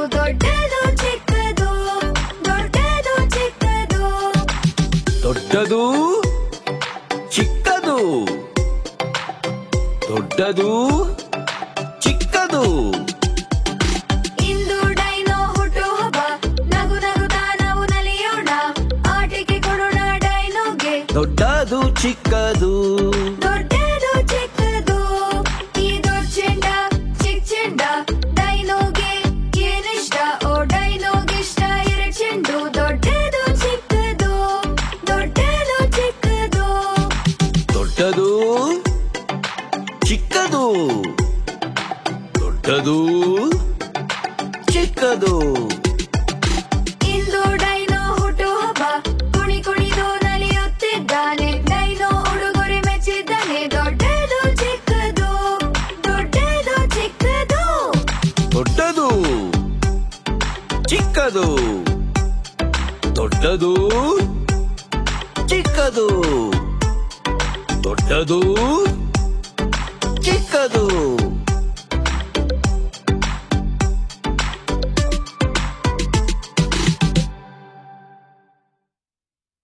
ದೊಡ್ಡದು ಚಿಕ್ಕದು ದೊಡ್ಡದು ಚಿಕ್ಕದು ದೊಡ್ಡದು ಚಿಕ್ಕದು ದೊಡ್ಡದು ಚಿಕ್ಕದು ಇಂದು ಡೈನೋ ಹುಟ್ಟುಹಬ್ಬ ನಗು ನಗುತ್ತಾ ನಾವು ನಲಿಯೋಣ ಆಟಿಕೆ ಕೊಡೋಣ ಡೈನೋಗೆ ದೊಡ್ಡದು ಚಿಕ್ಕದು ದೊಡ್ಡದು ಚಿಕ್ಕದು ಈ ದೊಡ್ಡ ಚೆಂಡ ಚಿಕ್ಕ ಚೆಂಡ ಡೈನೋಗೆ ಏನಿಷ್ಟ ಓ ಡೈನೋಗಿಷ್ಟ ಎರಡು ಚೆಂಡು ದೊಡ್ಡದು ಚಿಕ್ಕದು ದೊಡ್ಡದು ಚಿಕ್ಕದು ದೊಡ್ಡದು ಚಿಕ್ಕದು ದೊಡ್ಡದು ಚಿಕ್ಕದು ಇಂದು ಡೈನೋ ಹುಟ್ಟುಹಬ್ಬ ಕುಣಿ ಕುಣಿದು ನಲಿಯುತ್ತಿದ್ದಾನೆ ಡೈನೋ ಉಡುಗೊರೆ ಮೆಚ್ಚಿದ್ದಾನೆ ದೊಡ್ಡದು ಚಿಕ್ಕದು ದೊಡ್ಡದು ಚಿಕ್ಕದು ದೊಡ್ಡದು ಚಿಕ್ಕದು ದೊಡ್ಡದು ಚಿಕ್ಕದು ದೊಡ್ಡದು